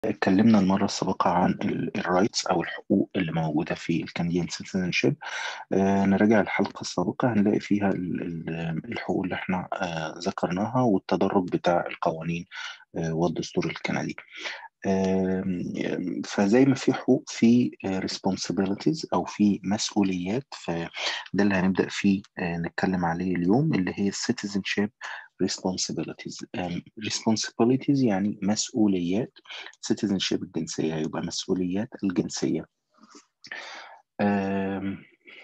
اتكلمنا المرة السابقة عن الرايتس أو الحقوق اللي موجودة في الكنديان سيتيزنشيب نراجع الحلقة السابقة هنلاقي فيها ال- ال- الحقوق اللي احنا آه، ذكرناها والتدرج بتاع القوانين آه، والدستور الكندي آم، فزي ما في حقوق في آه، responsibilities أو في مسؤوليات فده اللي هنبدأ فيه آه، نتكلم عليه اليوم اللي هي citizenship responsibilities آم، responsibilities يعني مسؤوليات citizenship الجنسية يبقى مسؤوليات الجنسية آم،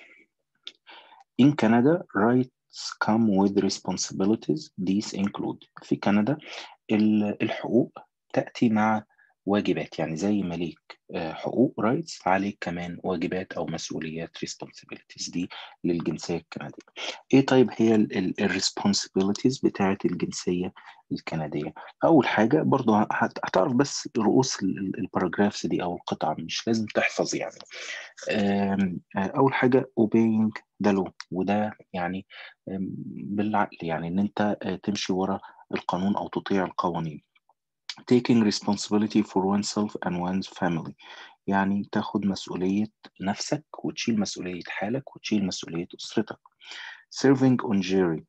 In Canada, rights come with responsibilities. These include في كندا ال- الحقوق تأتي مع واجبات يعني زي ما ليك آه، حقوق rights عليك كمان واجبات أو مسؤوليات responsibilities دي للجنسية الكندية. إيه طيب هي ال- ال- ال responsibilities بتاعة الجنسية الكندية؟ أول حاجة برضه هت- هتعرف بس رؤوس الباراجرافز دي أو القطع مش لازم تحفظ يعني. آم، آه، أول حاجة obeying the law وده يعني آم، بالعقل يعني إن أنت آه، تمشي ورا القانون أو تطيع القوانين taking responsibility for oneself and one's family يعني تاخد مسؤولية نفسك وتشيل مسؤولية حالك وتشيل مسؤولية أسرتك serving on jury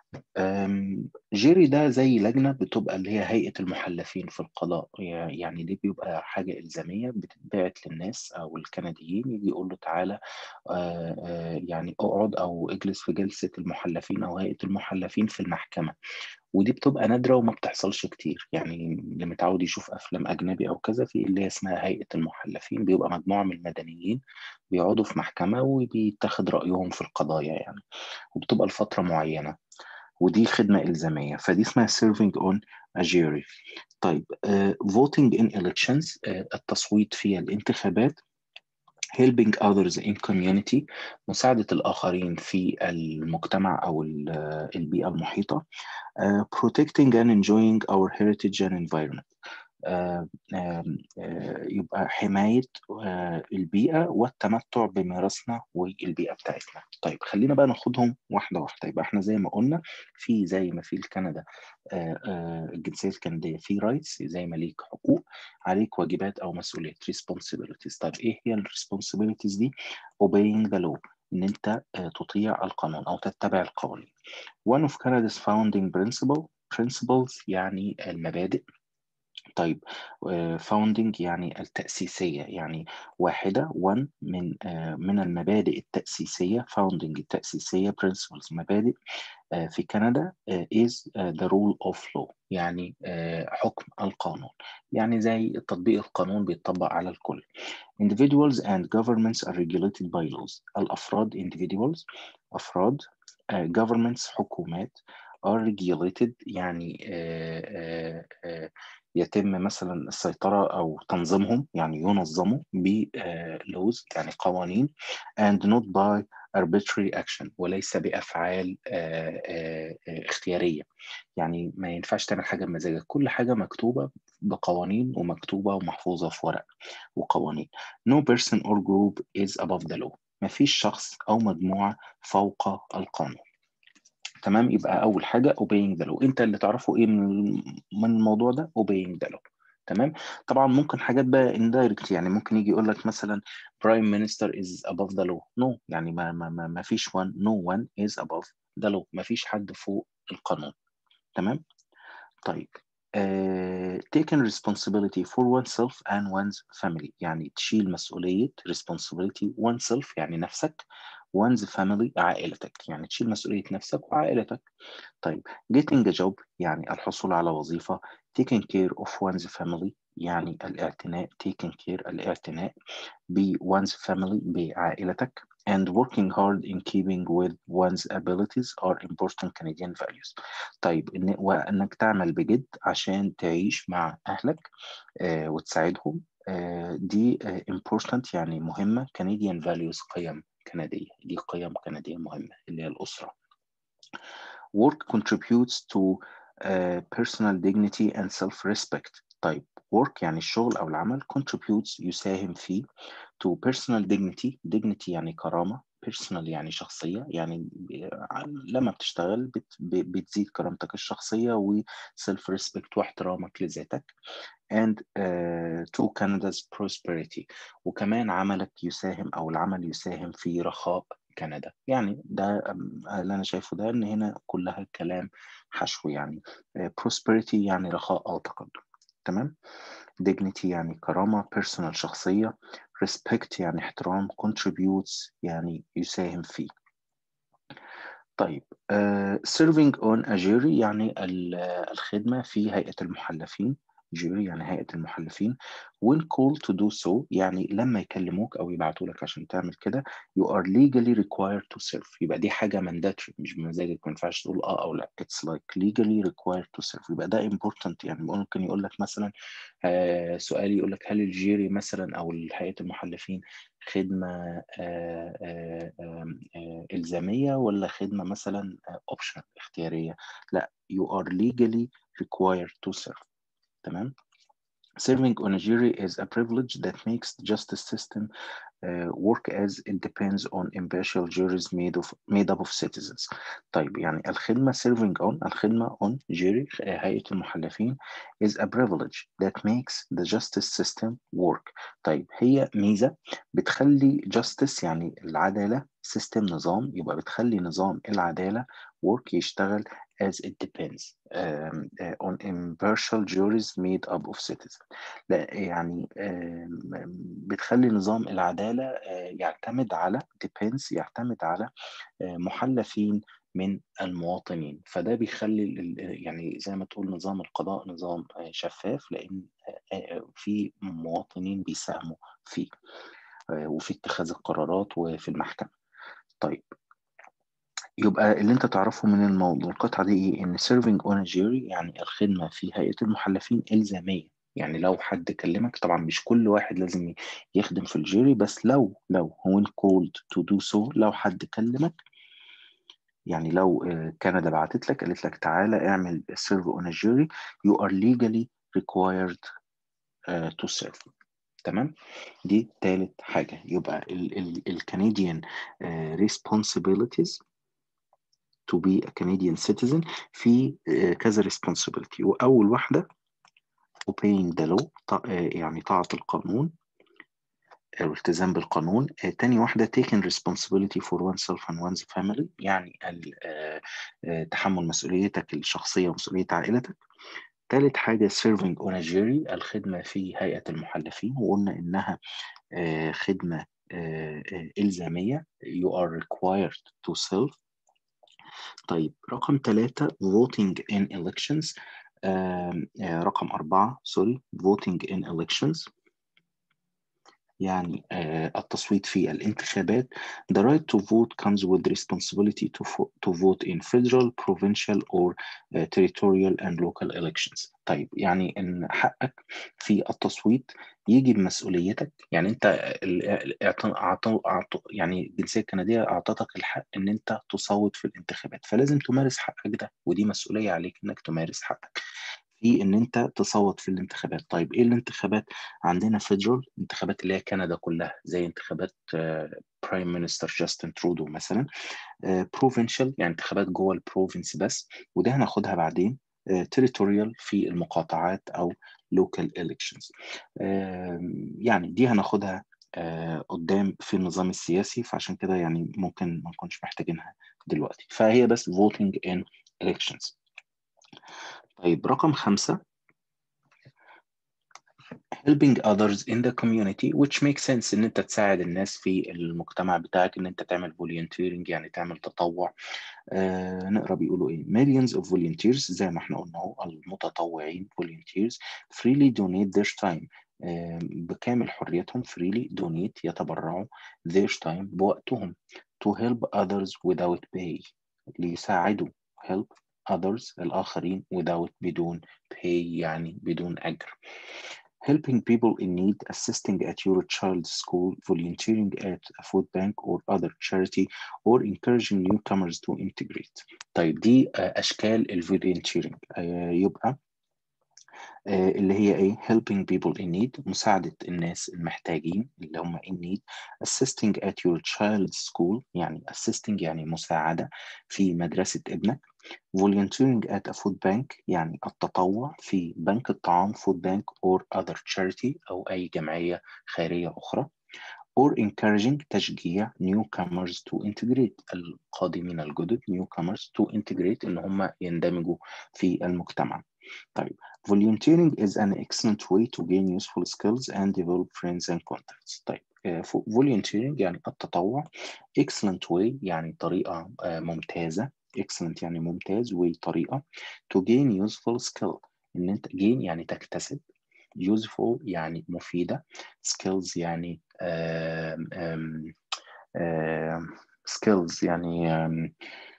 أم، جيري ده زي لجنة بتبقى اللي هي هيئة المحلفين في القضاء يعني دي بيبقى حاجة إلزامية بتتبعت للناس أو الكنديين يجي يقول له تعالى آه، آه، يعني اقعد أو اجلس في جلسة المحلفين أو هيئة المحلفين في المحكمة ودي بتبقى نادرة وما بتحصلش كتير يعني اللي متعود يشوف أفلام أجنبي أو كذا في اللي هي اسمها هيئة المحلفين بيبقى مجموعة من المدنيين بيقعدوا في محكمة وبيتاخد رأيهم في القضايا يعني وبتبقى لفترة معينة ودي خدمة إلزامية فدي اسمها serving on a jury طيب uh, voting in elections uh, التصويت في الانتخابات helping others in community مساعدة الآخرين في المجتمع أو ال- البيئة المحيطة uh, protecting and enjoying our heritage and environment آه، آم، آه، يبقى حماية آه، البيئة والتمتع بميراثنا والبيئة بتاعتنا طيب خلينا بقى ناخدهم واحدة واحدة يبقى احنا زي ما قلنا في زي ما في الكندا آه، آه، الجنسية الكندية في رايتس زي ما ليك حقوق عليك واجبات أو مسؤوليات responsibilities طيب إيه هي ال responsibilities دي obeying the law إن أنت آه، تطيع القانون أو تتبع القوانين one of Canada's founding principle principles يعني المبادئ طيب فاوندنج يعني التأسيسية يعني واحدة one من آه، من المبادئ التأسيسية فاوندنج التأسيسية principles مبادئ آه، في كندا آه، is آه، the rule of law يعني آه، حكم القانون يعني زي تطبيق القانون بيتطبق على الكل individuals and governments are regulated by laws الأفراد individuals أفراد آه، governments حكومات are regulated يعني آه، آه، آه، يتم مثلا السيطرة أو تنظيمهم يعني ينظموا ب آه، laws يعني قوانين and not by arbitrary action وليس بأفعال آه، آه، آه، اختيارية يعني ما ينفعش تعمل حاجة بمزاجك كل حاجة مكتوبة بقوانين ومكتوبة ومحفوظة في ورق وقوانين no person or group is above the law ما فيش شخص أو مجموعة فوق القانون تمام يبقى أول حاجة obeying the law أنت اللي تعرفه إيه من من الموضوع ده obeying the law تمام طبعا ممكن حاجات بقى indirect يعني ممكن يجي يقول لك مثلا prime minister is above the law no يعني ما ما ما, ما فيش one no one is above the law ما فيش حد فوق القانون تمام طيب uh, taking responsibility for oneself and one's family يعني تشيل مسؤولية responsibility oneself يعني نفسك one's family عائلتك يعني تشيل مسؤولية نفسك وعائلتك طيب getting a job يعني الحصول على وظيفة taking care of one's family يعني الاعتناء taking care الاعتناء ب one's family بعائلتك and working hard in keeping with one's abilities are important Canadian values طيب إن وأنك تعمل بجد عشان تعيش مع أهلك آه وتساعدهم آه دي آه important يعني مهمة Canadian values قيم كندية دي قيم كندية مهمة اللي هي الأسرة work contributes to uh, personal dignity and self-respect طيب work يعني الشغل أو العمل contributes يساهم في to personal dignity dignity يعني كرامة personal يعني شخصية يعني ب- لما بتشتغل بت ب- بتزيد كرامتك الشخصية و self respect واحترامك لذاتك and uh, to Canada's prosperity وكمان عملك يساهم أو العمل يساهم في رخاء كندا يعني ده اللي أنا شايفه ده إن هنا كلها كلام حشو يعني uh, prosperity يعني رخاء أو تقدم تمام dignity يعني كرامة personal شخصية respect يعني احترام contributes يعني يساهم فيه طيب uh, serving on a jury يعني الخدمة في هيئة المحلفين جوري يعني هيئة المحلفين when called to do so يعني لما يكلموك أو يبعتوا لك عشان تعمل كده you are legally required to serve يبقى دي حاجة mandatory مش بمزاجك ما ينفعش تقول اه أو لا it's like legally required to serve يبقى ده important يعني ممكن يقول لك مثلا آه سؤال يقول لك هل الجيري مثلا أو هيئة المحلفين خدمة آه آه آه إلزامية ولا خدمة مثلا option اختيارية لا you are legally required to serve تمام Serving on a jury is a privilege that makes the justice system uh, work as it depends on impartial juries made of made up of citizens. طيب يعني الخدمة serving on الخدمة on jury هيئة المحلفين is a privilege that makes the justice system work. طيب هي ميزة بتخلي justice يعني العدالة system نظام يبقى بتخلي نظام العدالة work يشتغل as it depends um, uh, on impartial juries made up of citizens لا يعني um, بتخلي نظام العدالة uh, يعتمد على depends يعتمد على uh, محلفين من المواطنين فده بيخلي يعني زي ما تقول نظام القضاء نظام شفاف لأن في مواطنين بيساهموا فيه وفي اتخاذ القرارات وفي المحكمة طيب يبقى اللي انت تعرفه من الموضوع القطعة دي ايه ان serving on a jury يعني الخدمة في هيئة المحلفين إلزامية يعني لو حد كلمك طبعا مش كل واحد لازم يخدم في الجيري بس لو لو when called to do so لو حد كلمك يعني لو كندا بعتت لك قالت لك تعالى اعمل serve on a jury you are legally required uh, to serve تمام دي تالت حاجة يبقى الكنديان uh, responsibilities to be a Canadian citizen في كذا responsibility وأول واحدة obeying the law يعني طاعة القانون الالتزام بالقانون تاني واحدة taking responsibility for oneself and one's family يعني تحمل مسؤوليتك الشخصية ومسؤولية عائلتك تالت حاجة serving on a jury الخدمة في هيئة المحلفين وقلنا إنها خدمة إلزامية you are required to serve طيب رقم ثلاثة voting in elections رقم أربعة سوري voting in elections يعني التصويت في الانتخابات the right to vote comes with responsibility to, to vote in federal, provincial or uh, territorial and local elections طيب يعني ان حقك في التصويت يجي بمسؤوليتك يعني انت يعني الجنسيه الكنديه اعطتك الحق ان انت تصوت في الانتخابات فلازم تمارس حقك ده ودي مسؤوليه عليك انك تمارس حقك في ان انت تصوت في الانتخابات طيب ايه الانتخابات عندنا فيدرال انتخابات اللي هي كندا كلها زي انتخابات برايم مينستر جاستن ترودو مثلا بروفنشال يعني انتخابات جوه البروفنس بس وده هناخدها بعدين تريتوريال في المقاطعات او لوكال الكشنز يعني دي هناخدها قدام في النظام السياسي فعشان كده يعني ممكن ما نكونش محتاجينها دلوقتي فهي بس voting in elections طيب رقم خمسة helping others in the community which makes sense ان انت تساعد الناس في المجتمع بتاعك ان انت تعمل volunteering يعني تعمل تطوع آه نقرا بيقولوا ايه millions of volunteers زي ما احنا قلنا اهو المتطوعين volunteers freely donate their time آه بكامل حريتهم freely donate يتبرعوا their time بوقتهم to help others without pay ليساعدوا help others الآخرين without بدون pay يعني بدون أجر helping people in need, assisting at your child's school, volunteering at a food bank or other charity, or encouraging newcomers to integrate. طيب دي أشكال الفولنتيرنج يبقى اللي هي ايه helping people in need مساعدة الناس المحتاجين اللي هم in need assisting at your child's school يعني assisting يعني مساعدة في مدرسة ابنك volunteering at a food bank يعني التطوع في بنك الطعام food bank or other charity أو أي جمعية خيرية أخرى or encouraging تشجيع newcomers to integrate القادمين الجدد newcomers to integrate إن هم يندمجوا في المجتمع طيب volunteering is an excellent way to gain useful skills and develop friends and contacts طيب volunteering يعني التطوع excellent way يعني طريقة ممتازة excellent يعني ممتاز way طريقة to gain useful skill إن أنت gain يعني تكتسب useful يعني مفيدة skills يعني um, um, um, skills يعني um,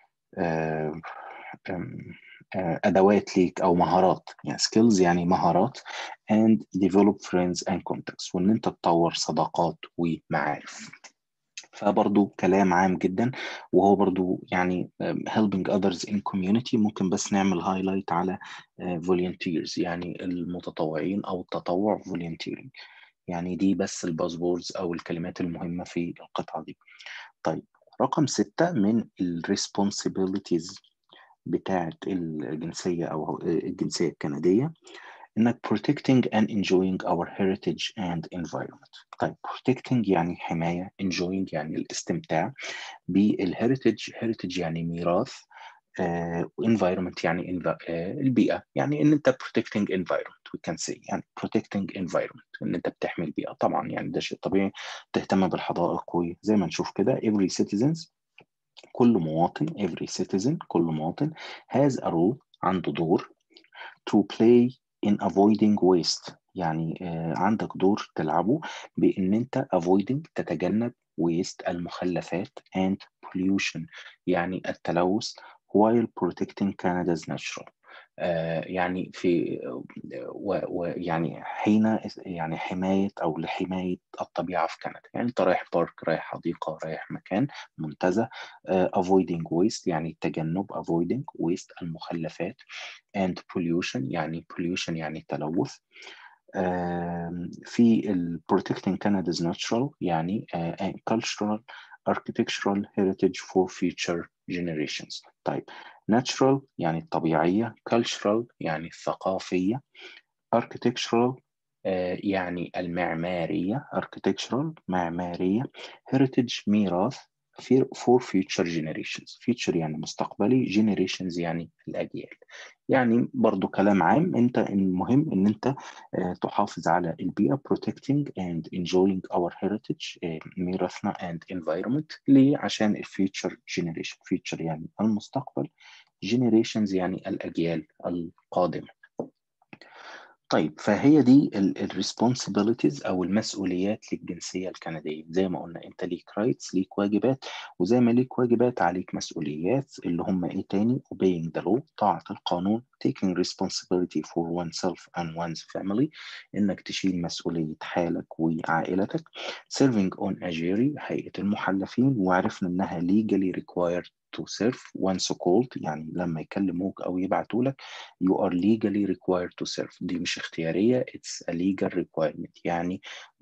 um, um, ادوات ليك او مهارات يعني skills يعني مهارات and develop friends and contacts وان انت تطور صداقات ومعارف فبرضو كلام عام جدا وهو برضو يعني helping others in community ممكن بس نعمل highlight على volunteers يعني المتطوعين او التطوع volunteering يعني دي بس البازوردز او الكلمات المهمة في القطعة دي طيب رقم ستة من ال responsibilities بتاعة الجنسية أو الجنسية الكندية إنك protecting and enjoying our heritage and environment طيب protecting يعني حماية enjoying يعني الاستمتاع بالهeritage heritage يعني ميراث uh, environment يعني uh, البيئة يعني إن أنت protecting environment we can say يعني protecting environment إن أنت بتحمي البيئة طبعا يعني ده شيء طبيعي تهتم بالحدائق وزي ما نشوف كده every citizens كل مواطن every citizen كل مواطن has a role عنده دور to play in avoiding waste يعني uh, عندك دور تلعبه بإن أنت avoiding تتجنب waste المخلفات and pollution يعني التلوث while protecting Canada's natural uh, يعني في ويعني حين يعني حماية أو لحماية الطبيعة في كندا يعني أنت رايح بارك رايح حديقة رايح مكان منتزه uh, avoiding waste يعني تجنب avoiding waste المخلفات and pollution يعني pollution يعني تلوث uh, في ال protecting Canada's natural يعني uh, cultural architectural heritage for future generations طيب natural يعني الطبيعية cultural يعني الثقافية architectural uh, يعني المعمارية architectural معمارية heritage ميراث for future generations future يعني مستقبلي generations يعني الأجيال يعني برضو كلام عام انت المهم ان انت تحافظ على البيئة protecting and enjoying our heritage ميراثنا and environment ليه عشان future generation future يعني المستقبل generations يعني الأجيال القادمة طيب فهي دي الريسبونسبيلتيز او المسؤوليات للجنسيه الكنديه زي ما قلنا انت ليك رايتس ليك واجبات وزي ما ليك واجبات عليك مسؤوليات اللي هم ايه تاني obeying the law طاعه القانون taking responsibility for oneself and one's family انك تشيل مسؤوليه حالك وعائلتك serving on a jury هيئه المحلفين وعرفنا انها legally required to serve once called يعني لما يكلموك أو يبعتوا لك you are legally required to serve دي مش اختيارية it's a legal requirement يعني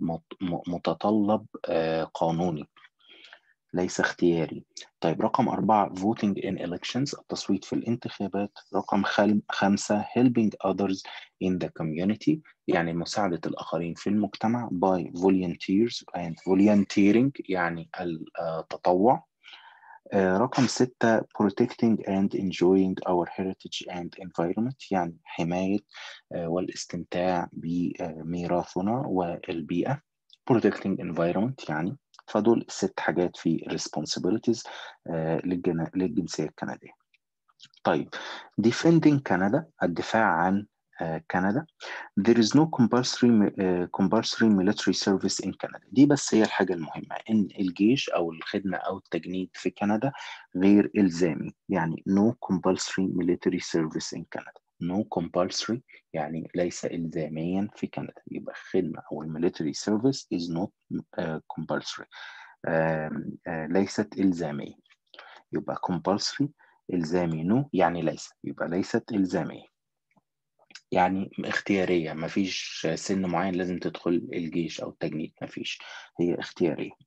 متطلب قانوني ليس اختياري طيب رقم أربعة voting in elections التصويت في الانتخابات رقم خمسة helping others in the community يعني مساعدة الآخرين في المجتمع by volunteers and volunteering يعني التطوع Uh, رقم ستة protecting and enjoying our heritage and environment يعني حماية uh, والاستمتاع بميراثنا والبيئة protecting environment يعني فدول الست حاجات في responsibilities uh, للجن... للجنسية الكندية طيب defending Canada الدفاع عن كندا there is no compulsory uh, compulsory military service in Canada دي بس هي الحاجة المهمة إن الجيش أو الخدمة أو التجنيد في كندا غير إلزامي يعني no compulsory military service in Canada no compulsory يعني ليس إلزاميا في كندا يبقى الخدمة أو الميليتري سيرفيس is not uh, compulsory uh, uh, ليست إلزامية يبقى compulsory إلزامي no يعني ليس يبقى ليست إلزامية يعني اختيارية مفيش سن معين لازم تدخل الجيش أو التجنيد مفيش هي اختيارية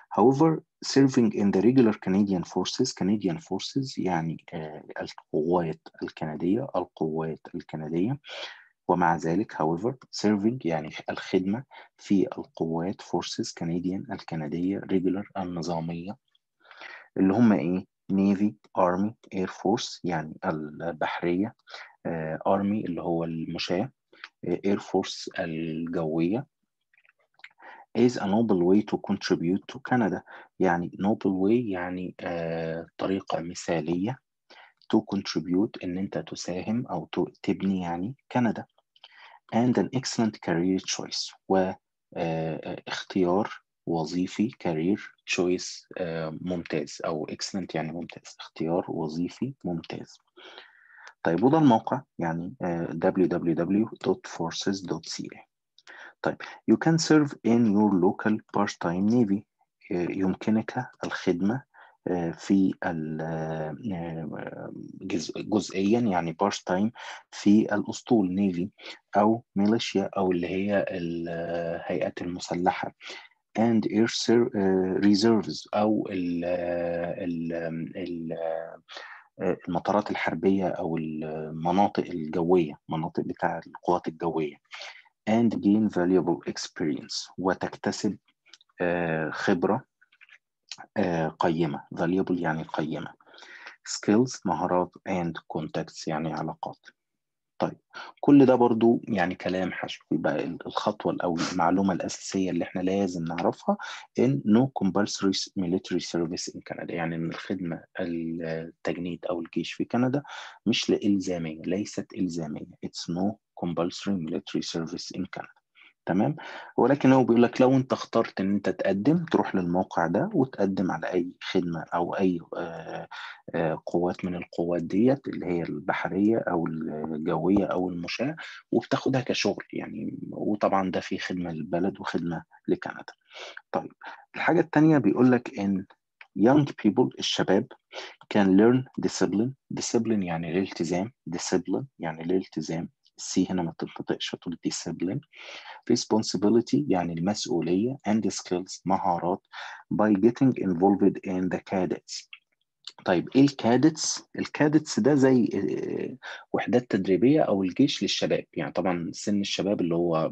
however serving in the regular Canadian forces Canadian forces يعني القوات الكندية القوات الكندية ومع ذلك however serving يعني الخدمة في القوات forces Canadian الكندية regular النظامية اللي هم ايه Navy Army Air Force يعني البحرية Army اللي هو المشاة Air Force الجوية is a noble way to contribute to Canada يعني noble way يعني آه طريقة مثالية to contribute إن أنت تساهم أو تبني يعني كندا and an excellent career choice واختيار وظيفي career choice آه ممتاز أو excellent يعني ممتاز اختيار وظيفي ممتاز طيب وده الموقع يعني آه www.forces.ca طيب you can serve in your local part-time navy يمكنك الخدمة في جزئيا يعني بارت تايم في الاسطول نيفي او ميليشيا او اللي هي الهيئات المسلحه and air reserves او ال ال المطارات الحربيه او المناطق الجويه مناطق بتاع القوات الجويه and gain valuable experience وتكتسب خبره قيمة valuable يعني قيمة skills مهارات and contacts يعني علاقات طيب كل ده برضو يعني كلام حشو يبقى الخطوة أو المعلومة الأساسية اللي احنا لازم نعرفها إن no compulsory military service in Canada يعني إن الخدمة التجنيد أو الجيش في كندا مش إلزامية ليست إلزامية it's no compulsory military service in Canada تمام ولكن هو بيقول لك لو انت اخترت ان انت تقدم تروح للموقع ده وتقدم على اي خدمه او اي قوات من القوات ديت اللي هي البحريه او الجويه او المشاه وبتاخدها كشغل يعني وطبعا ده في خدمه للبلد وخدمه لكندا طيب الحاجه الثانيه بيقول لك ان young people الشباب can learn discipline discipline يعني الالتزام discipline يعني الالتزام السي هنا ما تنطقش فتقول discipline responsibility يعني المسؤولية and skills مهارات by getting involved in the cadets طيب ايه الكادتس؟ الكادتس ده زي وحدات تدريبيه او الجيش للشباب يعني طبعا سن الشباب اللي هو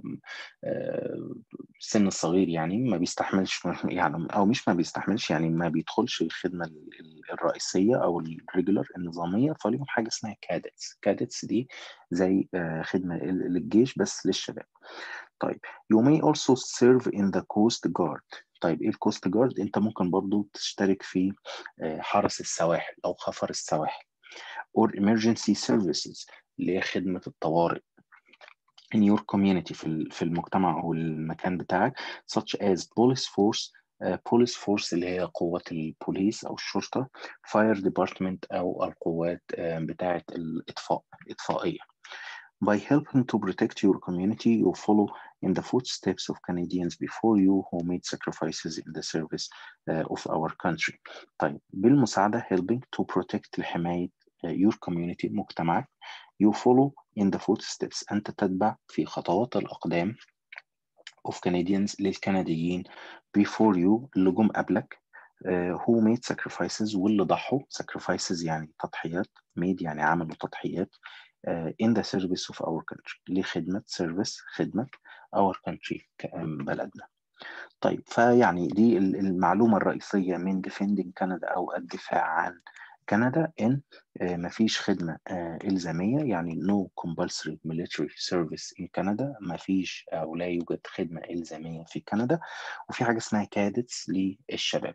السن الصغير يعني ما بيستحملش يعني او مش ما بيستحملش يعني ما بيدخلش الخدمه الرئيسيه او الريجولر النظاميه فليهم حاجه اسمها كادتس كادتس دي زي خدمه للجيش بس للشباب طيب you may also serve in the coast guard طيب ايه الكوست جارد انت ممكن برضو تشترك في حرس السواحل او خفر السواحل or emergency services اللي هي خدمة الطوارئ in your community في في المجتمع او المكان بتاعك such as police force بوليس uh, فورس اللي هي قوات البوليس او الشرطة fire department او القوات uh, بتاعة الاطفاء الاطفائية by helping to protect your community you follow in the footsteps of Canadians before you who made sacrifices in the service uh, of our country. طيب بالمساعدة helping to protect لحماية uh, your community مجتمعك you follow in the footsteps أنت تتبع في خطوات الأقدام of Canadians للكنديين before you اللي جم قبلك uh, who made sacrifices واللي ضحوا sacrifices يعني تضحيات made يعني عملوا تضحيات in the service of our country لخدمة service خدمة our country بلدنا طيب فيعني دي المعلومة الرئيسية من defending كندا أو الدفاع عن كندا إن مفيش خدمة إلزامية يعني no compulsory military service in Canada مفيش أو لا يوجد خدمة إلزامية في كندا وفي حاجة اسمها كادتس للشباب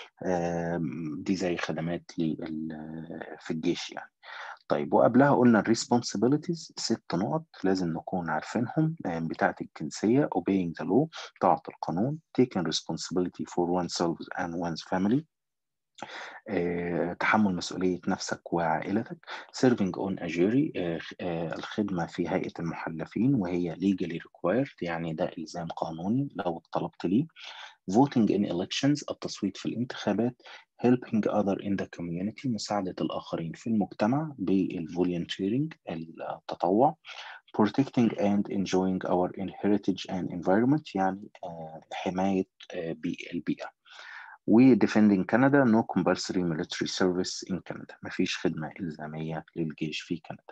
دي زي خدمات في الجيش يعني طيب وقبلها قلنا الريسبونسبيلتيز ست نقط لازم نكون عارفينهم بتاعة الجنسية obeying the law طاعة القانون taking responsibility for oneself and one's family آه، تحمل مسؤولية نفسك وعائلتك serving on a jury آه، آه، الخدمة في هيئة المحلفين وهي legally required يعني ده إلزام قانوني لو طلبت ليه voting in elections التصويت في الانتخابات helping other in the community مساعدة الآخرين في المجتمع بالvolunteering التطوع protecting and enjoying our heritage and environment يعني حماية البيئة و defending Canada no compulsory military service in Canada مفيش خدمة إلزامية للجيش في كندا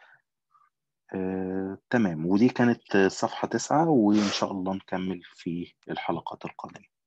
آه، تمام ودي كانت صفحة تسعة وإن شاء الله نكمل في الحلقات القادمة